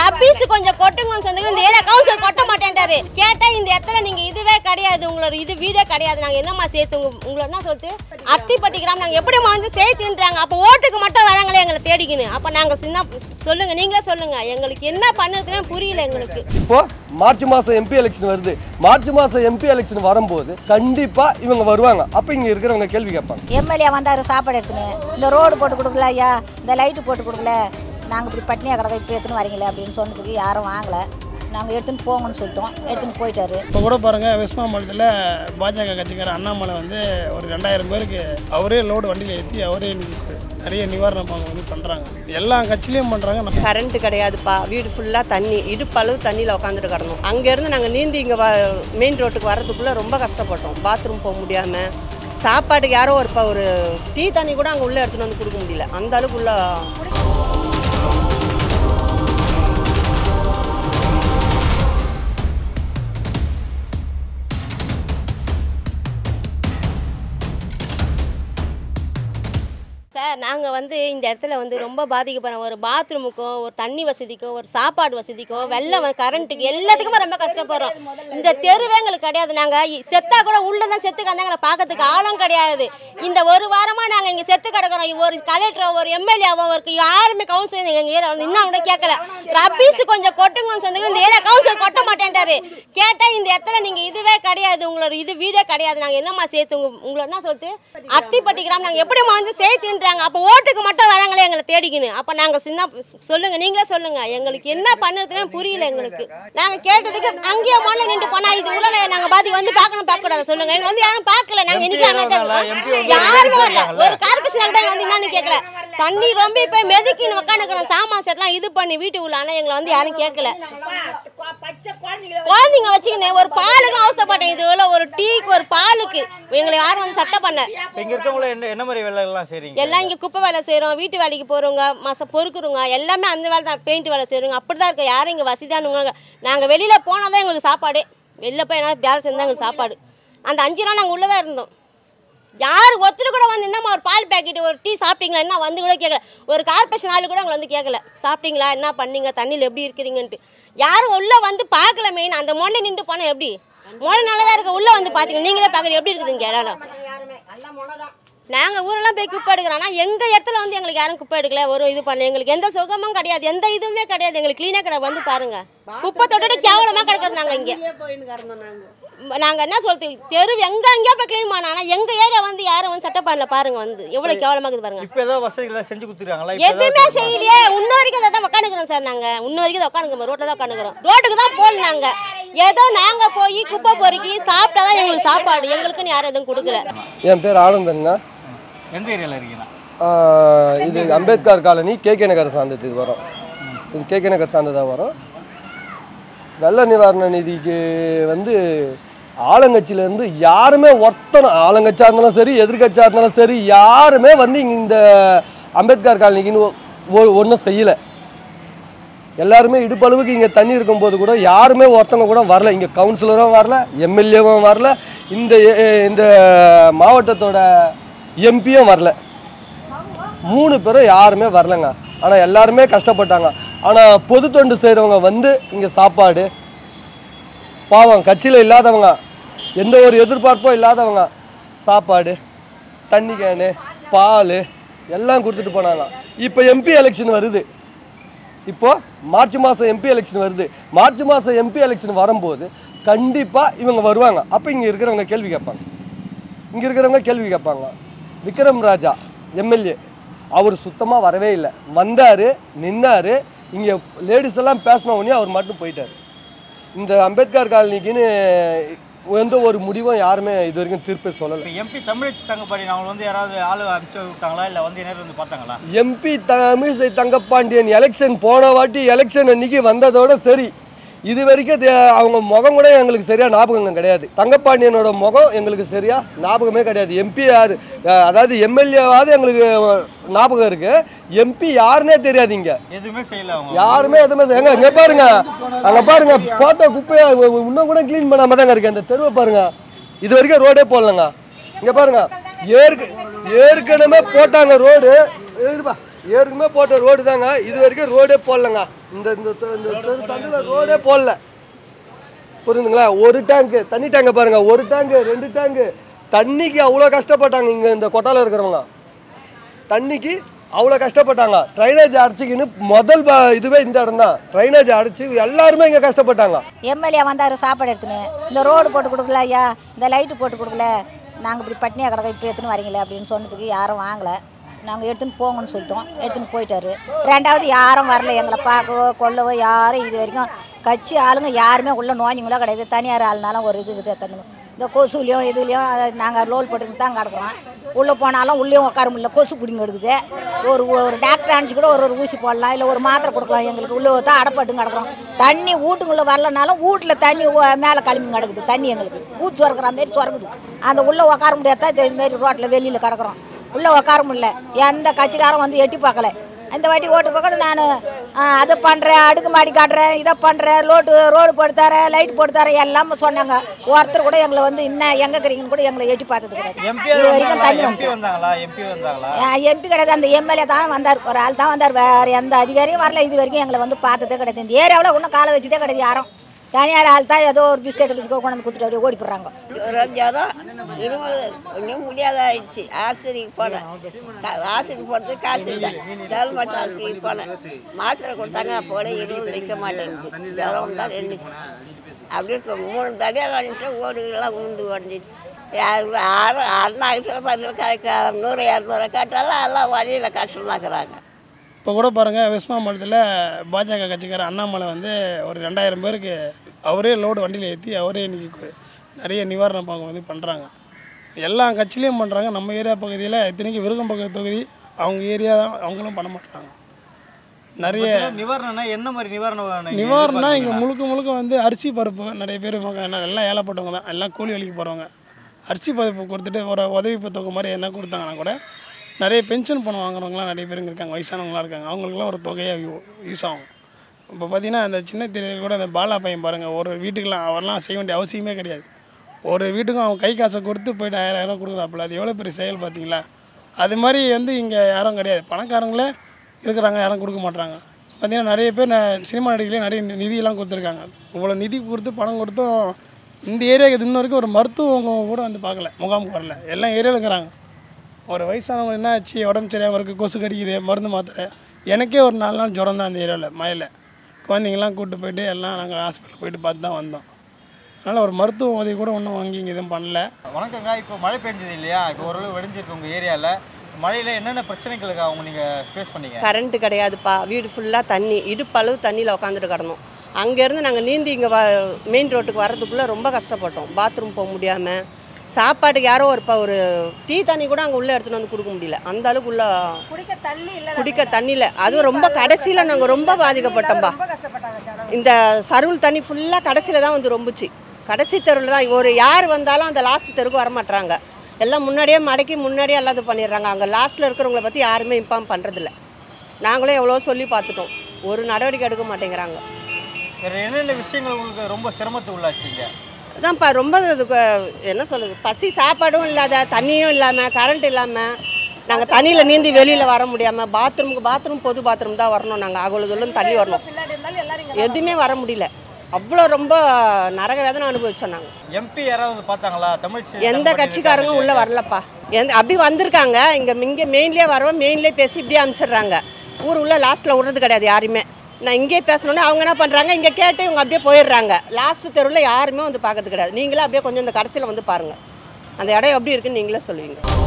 Rubbish கொஞ்சம் கொட்டுங்கன்னு சொன்னீங்க இந்த ஏரியா கவுன்சிலர் கொட்ட மாட்டேன்ட்டாரு கேட்டா இந்த இடத்துல நீங்க இதுவே கிடையாது உங்களோட இது வீடே கிடையாது நாங்க என்னம்மா சேர்த்து உங்க உங்களை என்ன சொல்லிட்டு அத்திப்பட்டி கிராமம் நாங்க எப்படிம்மா வந்து சேர்த்துன்றாங்க அப்போ ஓட்டுக்கு மட்டும் வராங்களே எங்களை தேடிக்கின்னு அப்ப நாங்க சின்ன சொல்லுங்க நீங்களே சொல்லுங்க எங்களுக்கு என்ன பண்ணுறதுனே புரியல எங்களுக்கு இப்போ மார்ச் மாதம் எம்பி எலெக்ஷன் வருது மார்ச் மாதம் எம்பி எலெக்ஷன் வரும்போது கண்டிப்பாக இவங்க வருவாங்க அப்போ இங்கே இருக்கிறவங்க கேள்வி கேட்பாங்க எம்எல்ஏ வந்தார் சாப்பாடு எடுத்துன்னு இந்த ரோடு போட்டு கொடுக்கல ஐயா இந்த லைட்டு போட்டு கொடுக்கல நாங்கள் இப்படி பட்னியாக கிடக்க இப்போ எடுத்துன்னு வரீங்களே அப்படின்னு சொன்னதுக்கு யாரும் வாங்கலை நாங்கள் எடுத்துன்னு போங்கன்னு சொல்லிட்டோம் எடுத்துன்னு போயிட்டாரு இப்போ கூட பாருங்கள் வெஸ்ட் மாவட்டத்தில் பாஜக கட்சிக்கார அண்ணாமலை வந்து ஒரு ரெண்டாயிரம் பேருக்கு அவரே லோடு வண்டியில் ஏற்றி அவரே இன்னைக்கு நிறைய நிவாரணம் அவங்க வந்து பண்ணுறாங்க எல்லா கட்சியிலையும் பண்ணுறாங்க நம்ம கரண்ட் கிடையாதுப்பா வீடு ஃபுல்லாக தண்ணி இடுப்பளவு தண்ணியில் உட்காந்துட்டு கிடந்தோம் அங்கேருந்து நாங்கள் நீந்தி இங்கே வ மெயின் ரோட்டுக்கு வரதுக்குள்ளே ரொம்ப கஷ்டப்பட்டோம் பாத்ரூம் போக முடியாமல் சாப்பாட்டுக்கு யாரோ ஒரு இப்போ ஒரு டீ தண்ணி கூட அங்கே உள்ளே எடுத்துகிட்டு வந்து கொடுக்க முடியல அந்த அளவுக்கு உள்ள சார் நாங்கள் வந்து இந்த இடத்துல வந்து ரொம்ப பாதிக்கப்படுறோம் ஒரு பாத்ரூமுக்கோ ஒரு தண்ணி வசதிக்கோ ஒரு சாப்பாடு வசதிக்கோ வெள்ளம் கரண்ட்டுக்கு எல்லாத்துக்குமே ரொம்ப கஷ்டப்படுறோம் இந்த தெருவே எங்களுக்கு கிடையாது நாங்கள் செத்தா கூட உள்ளே தான் செத்து கிடந்தா எங்களை பார்க்கறதுக்கு ஆளும் கிடையாது இந்த ஒரு வாரமாக நாங்கள் இங்கே செத்து கிடக்குறோம் ஒரு கலெக்டரோ ஒரு எம்எல்ஏவோ ஒரு யாருமே கவுன்சிலர் எங்கள் ஏரியா வந்து இன்னும் கூட கேட்கல ரப்பீஸ் கொஞ்சம் கொட்டுங்கன்னு சொன்னீங்க இந்த ஏரியா கவுன்சிலர் கொட்ட மாட்டேன்ட்டாரு கேட்டால் இந்த இடத்துல நீங்கள் இதுவே கிடையாது உங்களோட இது வீடே கிடையாது நாங்கள் என்னம்மா சேர்த்து உங்க உங்களை என்ன சொல்லிட்டு அத்திப்பட்டி கிராமம் நாங்கள் எப்படிம்மா வந்து சேர்த்துன்றாங்க அப்போ ஓட்டுக்கு மட்டும் வராங்களே எங்களை தேடிக்கின்னு அப்போ நாங்கள் சின்ன சொல்லுங்க நீங்களே சொல்லுங்க எங்களுக்கு என்ன பண்ணுறதுனே புரியல எங்களுக்கு நாங்கள் கேட்டதுக்கு அங்கேயே முதல்ல நின்று போனா இது உள்ள நாங்கள் பாதி வந்து பார்க்கணும் பார்க்க கூடாது சொல்லுங்க எங்களை வந்து யாரும் பார்க்கல நாங்கள் இன்னைக்கு யாருமே வரல ஒரு கார்பரேஷன் கூட எங்களை வந்து என்னன்னு கேட்கல தண்ணி ரொம்ப இப்போ மெதுக்கின்னு உட்காந்துக்கிறோம் சாமான் செட்லாம் இது பண்ணி வீட்டுக்குள்ள ஆனால் எங்களை வந்து யாரும் கேட்கல குழந்தைங்க வச்சுக்கின்னு ஒரு பாலுக்கு அவசரப்பட்டேன் இது போல ஒரு டீக்கு ஒரு பாலுக்கு எங்களை யாரும் வந்து சட்டை பண்ண இப்போ இங்கே இருக்கவங்கள என்ன என்ன மாதிரி வேலைகள்லாம் செய்றீங்க எல்லாம் இங்கே குப்பை வேலை செய்கிறோம் வீட்டு வேலைக்கு போகிறவங்க மச பொறுக்குறவங்க எல்லாமே அந்த வேலை தான் பெயிண்ட் வேலை செய்கிறவங்க அப்படி தான் இருக்கு யாரும் இங்கே வசதியானவங்க நாங்கள் வெளியில் போனால் தான் எங்களுக்கு சாப்பாடு வெளில போய் என்ன வேலை செஞ்சால் எங்களுக்கு சாப்பாடு அந்த அஞ்சு நாள் நாங்கள் உள்ளே தான் இருந்தோம் யார் ஒருத்தர் கூட வந்து என்னம்மா ஒரு பால் பேக்கெட் ஒரு டீ சாப்பிட்டீங்களா என்ன வந்து கூட கேட்கல ஒரு கார்பரேஷன் ஆளு கூட எங்களை வந்து கேட்கல சாப்பிட்டீங்களா என்ன பண்ணீங்க தண்ணியில் எப்படி இருக்கிறீங்கன்ட்டு யாரும் உள்ளே வந்து பார்க்கல மெயின் அந்த மொண்டை நின்று போனால் எப்படி மொழி நல்லா தான் இருக்கு உள்ளே வந்து பார்த்தீங்க நீங்களே பார்க்குறது எப்படி இருக்குதுங்க இடம் நாங்கள் ஊரெல்லாம் போய் குப்பை எடுக்கிறோம் ஆனால் எங்கள் இடத்துல வந்து எங்களுக்கு யாரும் குப்பை எடுக்கல ஒரு இது பண்ணல எங்களுக்கு எந்த சுகமும் கிடையாது எந்த இதுவுமே கிடையாது எங்களுக்கு க்ளீனாக கடை வந்து பாருங்க குப்பை தொட்டுட்டு கேவலமாக கிடக்குறோம் நாங்கள் இங்கே நாங்கள் என்ன சொல்றது தெரு எங்க எங்கேயோ போய் க்ளீன் பண்ணோம் ஆனால் எங்கள் ஏரியா வந்து யாரும் வந்து சட்டை பண்ணல பாருங்க வந்து எவ்வளோ கேவலமாக இருக்குது பாருங்க இப்போ ஏதாவது வசதிகள் செஞ்சு கொடுத்துருக்காங்களா எதுவுமே செய்யலையே இன்ன வரைக்கும் அதை தான் உட்காந்துக்கிறோம் சார் நாங்கள் இன்ன வரைக்கும் அதை உட்காந்துக்கிறோம் ரோட்டில் தான் உட்காந்துக்கிறோம் ரோட்டுக்கு தான் போகல நாங்கள் ஏதோ நாங்கள் போய் குப்பை பொறுக்கி சாப்பிட்டா தான் எங்களுக்கு சாப்பாடு எங்களுக்குன்னு யாரும் எதுவும் கொடுக்கல என் பேர் ஆனந்தங்க எந்த ஏரியாவில் இருக்கீங்க ஆஹ் இது அம்பேத்கர் காலனி கேகே நகர் சார்ந்தது இது வரும் இது கேகே நகர் சார்ந்ததாக வரும் வெள்ள நிவாரண நிதிக்கு வந்து ஆளுங்கட்சியிலேருந்து யாருமே ஒருத்தனும் ஆளுங்கட்சியாக இருந்தாலும் சரி எதிர்கட்சியாக இருந்தாலும் சரி யாருமே வந்து இங்கே இந்த அம்பேத்கர் காலனிக்குன்னு ஒன்றும் செய்யலை எல்லாருமே இடுப்பளவுக்கு இங்கே தண்ணி இருக்கும்போது கூட யாருமே ஒருத்தவங்க கூட வரல இங்கே கவுன்சிலரும் வரல எம்எல்ஏவும் வரல இந்த எ- இந்த மாவட்டத்தோட எம்பியும் வரல மூணு பேரும் யாருமே வரலங்க ஆனால் எல்லாருமே கஷ்டப்பட்டாங்க ஆனால் பொது தொண்டு செய்கிறவங்க வந்து இங்கே சாப்பாடு பாவம் கட்சியில் இல்லாதவங்க எந்த ஒரு எதிர்பார்ப்பும் இல்லாதவங்க சாப்பாடு தண்ணி கேனு பால் எல்லாம் கொடுத்துட்டு போனாங்க இப்போ எம்பி எலெக்ஷன் வருது இப்போ மார்ச் மாதம் எம்பி எலெக்ஷன் வருது மார்ச் மாதம் எம்பி எலெக்ஷன் வரும்போது கண்டிப்பாக இவங்க வருவாங்க அப்போ இங்கே இருக்கிறவங்க கேள்வி கேட்பாங்க இங்கே இருக்கிறவங்க கேள்வி கேட்பாங்க விக்ரம் ராஜா எம்எல்ஏ அவர் சுத்தமாக வரவே இல்லை வந்தார் நின்னார் இங்கே லேடிஸ் எல்லாம் பேசின உடனே அவர் மட்டும் போயிட்டார் இந்த அம்பேத்கர் காலனிக்குன்னு எந்த ஒரு முடிவும் யாருமே இது வரைக்கும் தீர்ப்பே சொல்லலை இப்போ எம்பி தமிழச்சி தங்கப்பாடி அவங்க வந்து யாராவது ஆள் அனுப்பிச்சு விட்டாங்களா இல்லை வந்து நேரில் வந்து பார்த்தாங்களா எம்பி தமிழிசை தங்கப்பாண்டியன் எலெக்ஷன் போன வாட்டி எலெக்ஷன் அன்னைக்கு வந்ததோட சரி இது வரைக்கும் தே- அவங்க முகம் கூட எங்களுக்கு சரியா ஞாபகம் கிடையாது தங்கப்பாண்டியனோட முகம் எங்களுக்கு சரியா ஞாபகமே கிடையாது எம்பி யார் அஹ் அதாவது எம்எல்ஏவாவது எங்களுக்கு ஞாபகம் இருக்கு எம்பி யாருன்னே தெரியாது இங்க எதுவுமே செய்யல அவங்க யாருமே எதுவுமே செய்ய- எங்க இங்க பாருங்க அங்க பாருங்க போட்ட குப்பையா உ- உ- இன்னும் கூட க்ளீன் பண்ணாம தாங்க இருக்கு அந்த தெருவை பாருங்க இது வரைக்கும் ரோடே போடலங்க இங்க பாருங்க ஏற்க ஏற்கனவே போட்டாங்க ரோடு ஏற்கனவே போட்ட ரோடு தாங்க இது வரைக்கும் ரோடே போடலங்க இந்த இந்த தெ- இந்த தெரு சந்தில் ரோடே போடல புரியுதுங்களா ஒரு டேங்க்கு தண்ணி டேங்கை பாருங்க ஒரு டேங்கு ரெண்டு டேங்கு தண்ணிக்கு அவ்வளோ கஷ்டப்பட்டாங்க இங்கே இந்த கொட்டால இருக்கிறவங்க தண்ணிக்கு அவ்வளோ கஷ்டப்பட்டாங்க ட்ரைனேஜ் அடைச்சிக்கின்னு முதல் ப- இதுவே இந்த இடம் தான் ட்ரைனேஜ் அடைச்சி எல்லாருமே இங்கே கஷ்டப்பட்டாங்க எம்எல்ஏ வந்தார் சாப்பாடு எடுத்துன்னு இந்த ரோடு போட்டு கொடுக்கல ஐயா இந்த லைட்டு போட்டு கொடுக்கல நாங்கள் இப்படி பட்னியாக கிடக்க இப்போ எடுத்துன்னு வரீங்களே அப்படின்னு சொன்னதுக்கு யாரும் வாங்கலை நாங்கள் எடுத்துன்னு போங்கன்னு சொல்லிட்டோம் எடுத்துன்னு போயிட்டாரு ரெண்டாவது யாரும் வரல எங்களை பார்க்கவோ கொல்லவோ யாரும் இது வரைக்கும் கட்சி ஆளுங்க யாருமே உள்ள நோஞ்சிங்களோ கிடையாது தனியார் ஆளுனாலும் ஒரு இது இது தந்து இந்த கொசுலையும் இதுலேயும் நாங்கள் லோல் போட்டுக்கிட்டு தான் கிடக்குறோம் உள்ளே போனாலும் உள்ளேயும் உட்கார முடியல கொசு பிடிங்க எடுக்குது ஒரு ஒரு டாக்டர் அனுப்பிச்சு கூட ஒரு ஒரு ஊசி போடலாம் இல்லை ஒரு மாத்திரை கொடுக்கலாம் எங்களுக்கு உள்ளே தான் அடப்பட்டு கிடக்குறோம் தண்ணி வீட்டுக்குள்ளே வரலனாலும் வீட்டில் தண்ணி மேலே கிளம்பி கிடக்குது தண்ணி எங்களுக்கு ஊற்றி சுரக்கிற மாரி சுரக்குது அந்த உள்ளே உட்கார முடியாத இது மாரி ரோட்டில் வெளியில் கிடக்குறோம் உள்ளே உட்கார முடியல எந்த கட்சிக்காரன் வந்து எட்டி பார்க்கல இந்த வாட்டி ஓட்டு பக்கம் நான் அதை பண்ணுறேன் அடுக்கு மாடி காட்டுறேன் இதை பண்ணுறேன் ரோடு ரோடு போட்டு தரேன் லைட் போட்டு தரேன் எல்லாம் சொன்னாங்க ஒருத்தர் கூட எங்களை வந்து இன்னும் எங்கே இருக்கிறீங்கன்னு கூட எங்களை எட்டி பார்த்தது கிடையாது எம்பி இது வரைக்கும் தண்ணி எம்பி வந்து வந்தாங்களா எம்பி வந்தாங்களா எம்பி கிடையாது அந்த எம்எல்ஏ தான் வந்தார் ஒரு ஆள் தான் வந்தார் வேறு எந்த அதிகாரியும் வரல இது வரைக்கும் எங்களை வந்து பார்த்ததே கிடையாது இந்த ஏரியாவில் ஒன்றும் காலை வச்சதே கிடையாது யாரும் தனியார் ஆள் தான் ஏதோ ஒரு பிஸ்கெட் பிஸ்கெட் கொண்டு வந்து கொடுத்துட்டு அப்படியே ஓடி போடுறாங்க ஜுரம் ஜுரம் இருமல் ஒன்றும் முடியாத ஆயிடுச்சு ஆஸ்பத்திரிக்கு போனேன் கா- ஆஸ்பத்திரிக்கு போகிறது காசு இல்லை கவர்மெண்ட் ஆஸ்பத்திரிக்கு போனேன் மாத்திரை கொடுத்தாங்க போட இருமல் நிற்க மாட்டேங்குது ஜுரம் தான் ரெண்டுச்சு அப்படியே சொ- மூணு தடையாக வாங்கிட்டு ஓடுகள்லாம் உந்து உடஞ்சிடுச்சு ஆறு அண்ணாக்கிட்ட பார்த்து நூறு இரநூறு கேட்டாலும் எல்லாம் வழியில் கஷ்டமாக்குறாங்க இப்போ கூட பாருங்கள் வெஸ்மா மாவட்டத்தில் பாஜக கட்சிக்காரர் அண்ணாமலை வந்து ஒரு ரெண்டாயிரம் பேருக்கு அவரே லோடு வண்டியில் ஏற்றி அவரே இன்றைக்கி நிறைய நிவாரண பங்கு வந்து பண்ணுறாங்க எல்லா கட்சியிலையும் பண்ணுறாங்க நம்ம ஏரியா பகுதியில் இத்தனைக்கு விருகம்பக்கம் தொகுதி அவங்க ஏரியா தான் அவங்களும் பண்ண மாட்டாங்க நிறைய நிவாரணம்னா என்ன மாதிரி நிவாரணம் நீங்க நிவாரணம் இங்கே எதிர்பார்க்கறீங்களா? முழுக்க முழுக்க வந்து அரிசி பருப்பு நிறைய பேர் மக- என்ன எல்லாம் ஏழைப்பட்டவங்க தான் எல்லாம் கூலி வேலைக்கு போகிறவங்க அரிசி பருப்பு கொடுத்துட்டு ஒரு உதவி தொகை மாதிரி என்ன கொடுத்தாங்கன்னா கூட நிறைய பென்ஷன் பணம் வாங்குறவங்களாம் நிறைய பேருங்க இருக்காங்க வயசானவங்களாம் இருக்காங்க அவங்களுக்குலாம் ஒரு தொகையாக யூஸ் ஆகும் இப்போ பார்த்தீங்கன்னா அந்த சின்ன திரையில் கூட அந்த பாலா பையன் பாருங்கள் ஒரு வீட்டுக்கெலாம் அவர்லாம் செய்ய வேண்டிய அவசியமே கிடையாது ஒரு வீட்டுக்கும் அவன் கை காசை கொடுத்து போயிட்டு ஆயிரம் ஆயிரம் கொடுக்குறாப்புல அது எவ்வளோ பெரிய செயல் பார்த்தீங்களா அது மாதிரி வந்து இங்கே யாரும் கிடையாது பணக்காரங்களே இருக்கிறாங்க யாரும் கொடுக்க மாட்றாங்க பார்த்தீங்கன்னா நிறைய பேர் ந- சினிமா நடிகளே நிறைய நி- நிதியெல்லாம் கொடுத்துருக்காங்க இவ்வளோ நிதி கொடுத்து பணம் கொடுத்தும் இந்த ஏரியாவுக்கு இன்ன வரைக்கும் ஒரு மருத்துவம் கூட வந்து பார்க்கல முகாமுக்கு வரல எல்லாம் ஏரியாவில் இருக்கிறாங்க ஒரு வயசானவங்க என்ன ஆச்சு உடம்பு சரியாமல் இருக்குது கொசு கடிக்குது மருந்து மாத்திரை எனக்கே ஒரு நாலு நாள் ஜுரம் தான் அந்த ஏரியாவில் மழையில் குழந்தைங்கலாம் கூப்பிட்டு போயிட்டு எல்லாம் நாங்கள் ஹாஸ்பிட்டல் போயிட்டு பார்த்து தான் வந்தோம் அதனால் ஒரு மருத்துவ உதவி கூட ஒன்றும் வாங்கி இங்கே எதுவும் பண்ணல வணக்கங்க இப்போ மழை பெஞ்சது இல்லையா இப்போ ஓரளவு வெடிஞ்சிருக்கு உங்கள் ஏரியாவில் மழையில் என்னென்ன பிரச்சனைகளுக்கு அவங்க நீங்கள் ஃபேஸ் பண்ணீங்க கரண்ட்டு கிடையாதுப்பா வீடு ஃபுல்லாக தண்ணி இடுப்பளவு தண்ணியில் உட்காந்துட்டு கிடந்தோம் அங்கேருந்து நாங்கள் நீந்தி இங்கே வ மெயின் ரோட்டுக்கு வரதுக்குள்ளே ரொம்ப கஷ்டப்பட்டோம் பாத்ரூம் போக முடியாமல் சாப்பாட்டுக்கு யாரோ ஒரு இப்போ ஒரு டீ தண்ணி கூட அங்கே உள்ளே எடுத்துகிட்டு வந்து கொடுக்க முடியல அந்த அளவுக்கு உள்ள குடிக்க தண்ணி இல்லை குடிக்க தண்ணியில் அதுவும் ரொம்ப கடைசியில் நாங்கள் ரொம்ப பாதிக்கப்பட்டோம்பா இந்த சருள் தண்ணி ஃபுல்லாக கடைசியில் தான் வந்து ரொம்புச்சு கடைசி தெருவில் தான் ஒரு யார் வந்தாலும் அந்த லாஸ்ட் தெருவுக்கு வர மாட்றாங்க எல்லாம் முன்னாடியே மடக்கி முன்னாடியே எல்லாம் இது பண்ணிடுறாங்க அங்கே லாஸ்ட்டில் இருக்கிறவங்கள பற்றி யாருமே இன்ஃபார்ம் பண்ணுறதில்ல நாங்களும் எவ்வளோ சொல்லி பார்த்துட்டோம் ஒரு நடவடிக்கை எடுக்க மாட்டேங்கிறாங்க வேறு என்னென்ன விஷயங்கள் உங்களுக்கு ரொம்ப சிரமத்தை உள்ளாச்சுங்க அதான்ப்பா ரொம்ப இதுக்கு என்ன சொல்லுது பசி சாப்பாடும் இல்லாத தண்ணியும் இல்லாமல் கரண்ட் இல்லாமல் நாங்கள் தண்ணியில் நீந்தி வெளியில் வர முடியாமல் பாத்ரூமுக்கு பாத்ரூம் பொது பாத்ரூம் தான் வரணும் நாங்கள் அவ்வளோ தூரம் தள்ளி வரணும் எதுவுமே வர முடியல அவ்வளோ ரொம்ப நரக வேதனை அனுபவிச்சோம் நாங்கள் எம்பி யாராவது வந்து பார்த்தாங்களா தமிழ் சி- எந்த சங்கமத்தில் கட்சிக்காரங்க இருக்காங்க உள்ளே வரலப்பா எந்த அப்படி வந்திருக்காங்க இங்கே இங்கே மெயின்லேயே வரவன் மெயின்லேயே பேசி இப்படியே அனுப்பிச்சிடுறாங்க ஊர் உள்ள லாஸ்ட்டில் விடுறது கிடையாது யாருமே நான் இங்கே பேசணுன்னே அவங்க என்ன பண்ணுறாங்க இங்கே கேட்டு இவங்க அப்படியே போயிடுறாங்க லாஸ்ட் தெருவில் யாருமே வந்து பார்க்கறது கிடையாது நீங்களே அப்படியே கொஞ்சம் இந்த கடைசியில் வந்து பாருங்கள் அந்த இடம் எப்படி இருக்குன்னு நீங்களே சொல்லுவீங்க